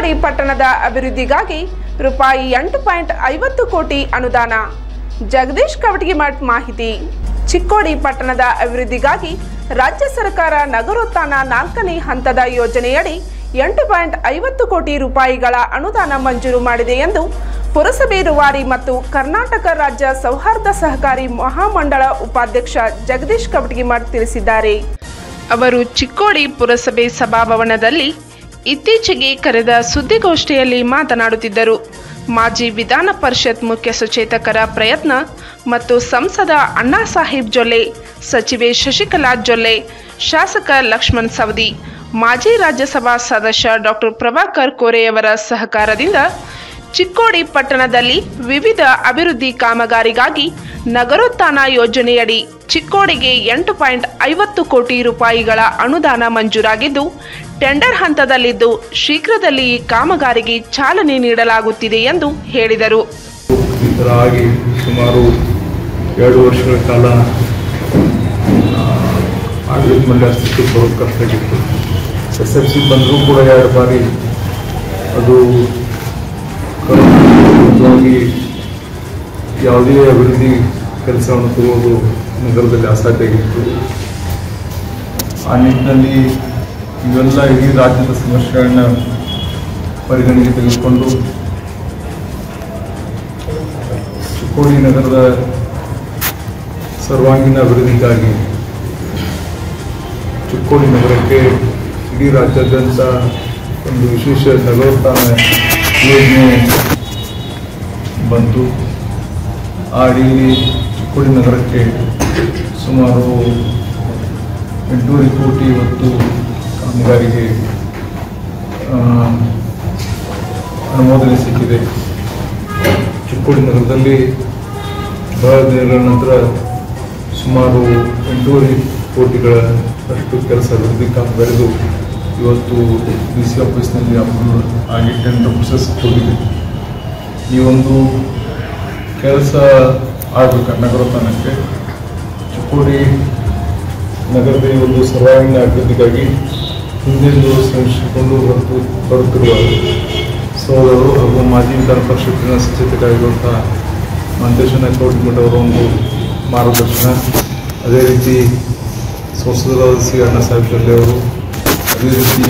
ಚಿಕ್ಕೋಡಿ ಪಟ್ಟಣದ ಅಭಿವೃದ್ಧಿಗಾಗಿ ರೂಪಾಯಿ ಎಂಟು ಪಾಯಿಂಟ್ ಐವತ್ತು ಕೋಟಿ ಅನುದಾನ ಜಗದೀಶ್ ಕವಟಗಿಮಠ್ ಮಾಹಿತಿ ಚಿಕ್ಕೋಡಿ ಪಟ್ಟಣದ ಅಭಿವೃದ್ಧಿಗಾಗಿ ರಾಜ್ಯ ಸರ್ಕಾರ ನಗರೋತ್ಥಾನ ನಾಲ್ಕನೇ ಹಂತದ ಯೋಜನೆಯಡಿ ಎಂಟು ಪಾಯಿಂಟ್ ಐವತ್ತು ಕೋಟಿ ರೂಪಾಯಿಗಳ ಅನುದಾನ ಮಂಜೂರು ಮಾಡಿದೆ ಎಂದು ಪುರಸಭೆ ರೂವಾರಿ ಮತ್ತು ಕರ್ನಾಟಕ ರಾಜ್ಯ ಸೌಹಾರ್ದ ಸಹಕಾರಿ ಮಹಾಮಂಡಳ ಉಪಾಧ್ಯಕ್ಷ ಜಗದೀಶ್ ಕವಟಗಿಮಠ್ ತಿಳಿಸಿದ್ದಾರೆ ಅವರು ಚಿಕ್ಕೋಡಿ ಪುರಸಭೆ ಸಭಾಭವನದಲ್ಲಿ ಇತ್ತೀಚೆಗೆ ಕರೆದ ಸುದ್ದಿಗೋಷ್ಠಿಯಲ್ಲಿ ಮಾತನಾಡುತ್ತಿದ್ದರು ಮಾಜಿ ವಿಧಾನ ಪರಿಷತ್ ಮುಖ್ಯ ಸಚೇತಕರ ಪ್ರಯತ್ನ ಮತ್ತು ಸಂಸದ ಅಣ್ಣಾ ಸಾಹೇಬ್ ಜೊಲ್ಲೆ ಸಚಿವೆ ಶಶಿಕಲಾ ಜೊಲ್ಲೆ ಶಾಸಕ ಲಕ್ಷ್ಮಣ್ ಸವದಿ ಮಾಜಿ ರಾಜ್ಯಸಭಾ ಸದಸ್ಯ ಡಾಕ್ಟರ್ ಪ್ರಭಾಕರ್ ಕೋರೆಯವರ ಸಹಕಾರದಿಂದ ಚಿಕ್ಕೋಡಿ ಪಟ್ಟಣದಲ್ಲಿ ವಿವಿಧ ಅಭಿವೃದ್ಧಿ ಕಾಮಗಾರಿಗಾಗಿ ನಗರೋತ್ಥಾನ ಯೋಜನೆಯಡಿ ಚಿಕ್ಕೋಡಿಗೆ ಎಂಟು ಪಾಯಿಂಟ್ ಐವತ್ತು ಕೋಟಿ ರೂಪಾಯಿಗಳ ಅನುದಾನ ಮಂಜೂರಾಗಿದ್ದು ಟೆಂಡರ್ ಹಂತದಲ್ಲಿದ್ದು ಶೀಘ್ರದಲ್ಲಿ ಈ ಕಾಮಗಾರಿಗೆ ಚಾಲನೆ ನೀಡಲಾಗುತ್ತಿದೆ ಎಂದು ಹೇಳಿದರು ಈ ಥರ ಆಗಿ ಸುಮಾರು ಎರಡು ವರ್ಷಗಳ ಕಾಲ ಆ, ಆಡಳಿತ ಮಂಡಳಿ ಅಸ್ತಿತ್ವಕ್ಕೆ ಬರೋದು ಕಷ್ಟ ಆಗಿತ್ತು ಎಸ್ ಎಫ್ ಸಿ ಬಂದರೂ ಕೂಡ ಎರಡು ಬಾರಿ ಅದು ಕರೋನಾವಾಗಿ ಯಾವುದೇ ಅಭಿವೃದ್ಧಿ ಕೆಲಸವನ್ನು ತಗೊಳ್ಳೋದು ನಗರದಲ್ಲಿ ಅಸಾಧ್ಯ ಆಗಿತ್ತು ಆ ನಿಟ್ಟಿನಲ್ಲಿ ಇವೆಲ್ಲ ಇಡೀ ರಾಜ್ಯದ ಸಮಸ್ಯೆಗಳನ್ನ ಪರಿಗಣನೆಗೆ ತೆಗೆದುಕೊಂಡು ಚಿಕ್ಕೋಡಿ ನಗರದ ಸರ್ವಾಂಗೀಣ ಅಭಿವೃದ್ಧಿಗಾಗಿ ಚಿಕ್ಕೋಡಿ ನಗರಕ್ಕೆ ಇಡೀ ರಾಜ್ಯಾದ್ಯಂತ ಒಂದು ವಿಶೇಷ ನಗರೋತ್ಥಾನ ಯೋಜನೆ ಬಂತು ಆ ಅಡಿಯಲ್ಲಿ ಚಿಕ್ಕೋಡಿ ನಗರಕ್ಕೆ ಸುಮಾರು ಎಂಟೂವರೆ ಕೋಟಿ ಇವತ್ತು ಕಾಮಗಾರಿಗೆ ಆ, ಅನುಮೋದನೆ ಸಿಕ್ಕಿದೆ ಚಿಕ್ಕೋಡಿ ನಗರದಲ್ಲಿ ಬಹಳ ದಿನಗಳ ನಂತರ ಸುಮಾರು ಎಂಟೂವರೆ ಕೋಟಿಗಳ ಅಷ್ಟು ಕೆಲಸ ಅಭಿವೃದ್ಧಿ ಕಾಮಗಾರಿದು ಇವತ್ತು ಡಿ ಸಿ ಆಫೀಸ್ನಲ್ಲಿ ಅಪ್ರೂವ್ ಆಗಿ ಟೆಂಡರ್ ಪ್ರೊಸೆಸ್ ಹೋಗಿದೆ ಈ ಒಂದು ಕೆಲಸ ಆಗಬೇಕು ನಗರೋತ್ಥಾನಕ್ಕೆ ಚಿಕ್ಕೋಡಿ ನಗರದ ಈ ಒಂದು ಸರ್ವಾಂಗೀಣ ಅಭಿವೃದ್ಧಿಗಾಗಿ ಹಿಂದೆಂದು ಶ್ರಮಿಸಿಕೊಂಡು ಬರುತ್ತು ಬರುತ್ತಿರುವ ಸೋದರರು ಹಾಗೂ ಮಾಜಿ ವಿಧಾನ ಪರಿಷತ್ತಿನ ಸಚೇತಕರಾಗಿರುವಂಥ ಮಂತೇಶನ ಕೋಟಿಮಠ ಅವರ ಒಂದು ಮಾರ್ಗದರ್ಶನ ಅದೇ ರೀತಿ ಸಂಸದರಾದ ಸಿ ಅಣ್ಣಾ ಸಾಹೇಬ್ ಜೊಲ್ಲೆ ಅವರು ಅದೇ ರೀತಿ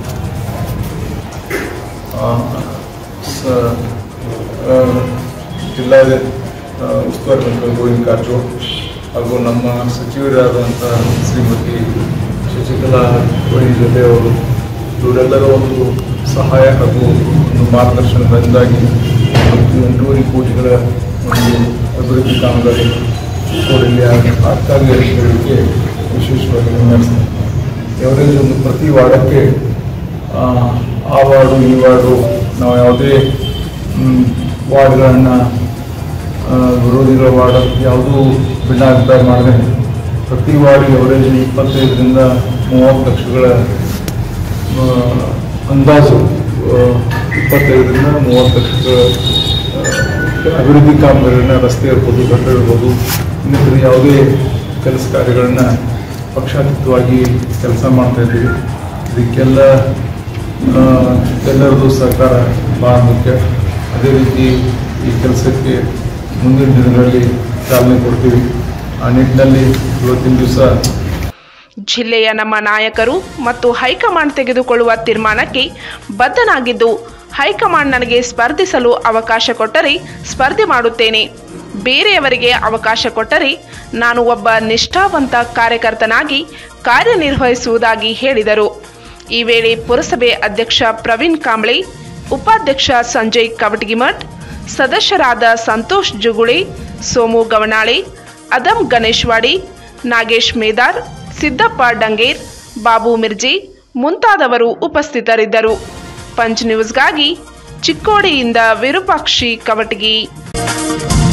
ಆ, ಸ- ಆ, ಜಿಲ್ಲಾ ಆ, ಉಸ್ತುವಾರಿ ಮಂತ್ರಿ ಗೋವಿಂದ ಕಾರಜೋಳ ಹಾಗೂ ನಮ್ಮ ಸಚಿವರಾದಂಥ ಶ್ರೀಮತಿ ಶಶಿಕಲಾ ವೈ ಜೊತೆ ಅವರು ಇವರೆಲ್ಲರ ಒಂದು ಸಹಾಯ ಹಾಗೂ ಒಂದು ಮಾರ್ಗದರ್ಶನದಿಂದಾಗಿ ಇವತ್ತು ಎಂಟೂವರೆ ಕೋಟಿಗಳ ಒಂದು ಅಭಿವೃದ್ಧಿ ಕಾಮಗಾರಿ ಕೋಡಿಯಲ್ಲಿ ಆಗ್ತಾ ಇದೆ ಅಂತ ಹೇಳಲಿಕ್ಕೆ ವಿಶೇಷವಾಗಿ ಗಮನಿಸ್ತಾರೆ ಎವರೇಜ್ ಒಂದು ಪ್ರತಿ ವಾರ್ಡಕ್ಕೆ ಆ, ಆ ವಾರ್ಡು ಈ ವಾರ್ಡು ನಾವು ಯಾವುದೇ ಮ್, ವಾರ್ಡ್ಗಳನ್ನು ಆ, ವಿರೋಧಿಗಳ ವಾರ್ಡ್ ಯಾವುದೂ ಭಿನ್ನಾಭಿಪ್ರಾಯ ಮಾಡದೆ ಪ್ರತಿ ವಾರ್ಡ್ ಎವರೇಜ್ ಇಪ್ಪತ್ತೈದರಿಂದ ಮೂವತ್ತು ಲಕ್ಷಗಳ ಆ, ಅಂದಾಜು ಆ, ಇಪ್ಪತ್ತೈದರಿಂದ ಮೂವತ್ತು ಲಕ್ಷಗಳ ಆ, ಅಭಿವೃದ್ಧಿ ಕಾಮಗಾರಿಗಳನ್ನ ರಸ್ತೆ ಇರ್ಬೋದು ಗಟ್ಟರ ಇರ್ಬೋದು ಇನ್ನಿತರ ಯಾವುದೇ ಕೆಲಸ ಕಾರ್ಯಗಳನ್ನು ಪಕ್ಷಾತೀತವಾಗಿ ಕೆಲಸ ಮಾಡ್ತಾ ಇದ್ದೀವಿ ಇದಕ್ಕೆಲ್ಲ ಆ, ಎಲ್ಲರದು ಸಹಕಾರ ಭಾಳ ಮುಖ್ಯ ಅದೇ ರೀತಿ ಈ ಕೆಲಸಕ್ಕೆ ಮುಂದಿನ ದಿನಗಳಲ್ಲಿ ಚಾಲನೆ ಕೊಡ್ತೀವಿ ಆ ನಿಟ್ಟಿನಲ್ಲಿ ಇವತ್ತಿನ ದಿವಸ ಜಿಲ್ಲೆಯ ನಮ್ಮ ನಾಯಕರು ಮತ್ತು ಹೈಕಮಾಂಡ್ ತೆಗೆದುಕೊಳ್ಳುವ ತೀರ್ಮಾನಕ್ಕೆ ಬದ್ಧನಾಗಿದ್ದು ಹೈಕಮಾಂಡ್ ನನಗೆ ಸ್ಪರ್ಧಿಸಲು ಅವಕಾಶ ಕೊಟ್ಟರೆ ಸ್ಪರ್ಧೆ ಮಾಡುತ್ತೇನೆ ಬೇರೆಯವರಿಗೆ ಅವಕಾಶ ಕೊಟ್ಟರೆ ನಾನು ಒಬ್ಬ ನಿಷ್ಠಾವಂತ ಕಾರ್ಯಕರ್ತನಾಗಿ ಕಾರ್ಯನಿರ್ವಹಿಸುವುದಾಗಿ ಹೇಳಿದರು ಈ ವೇಳೆ ಪುರಸಭೆ ಅಧ್ಯಕ್ಷ ಪ್ರವೀಣ್ ಕಾಂಬ್ಳೆ ಉಪಾಧ್ಯಕ್ಷ ಸಂಜಯ್ ಕವಟಗಿಮಠ್ ಸದಸ್ಯರಾದ ಸಂತೋಷ್ ಜುಗುಳಿ ಸೋಮು ಗವನಾಳೆ ಅದಮ್ ಗಣೇಶ್ವಾಡಿ ನಾಗೇಶ್ ಮೇದಾರ್ ಸಿದ್ದಪ್ಪ ಡಂಗೇರ್ ಬಾಬು ಮಿರ್ಜಿ ಮುಂತಾದವರು ಉಪಸ್ಥಿತರಿದ್ದರು ಪಂಚ್ ನ್ಯೂಸ್ಗಾಗಿ ಚಿಕ್ಕೋಡಿಯಿಂದ ವಿರೂಪಾಕ್ಷಿ ಕವಟಗಿ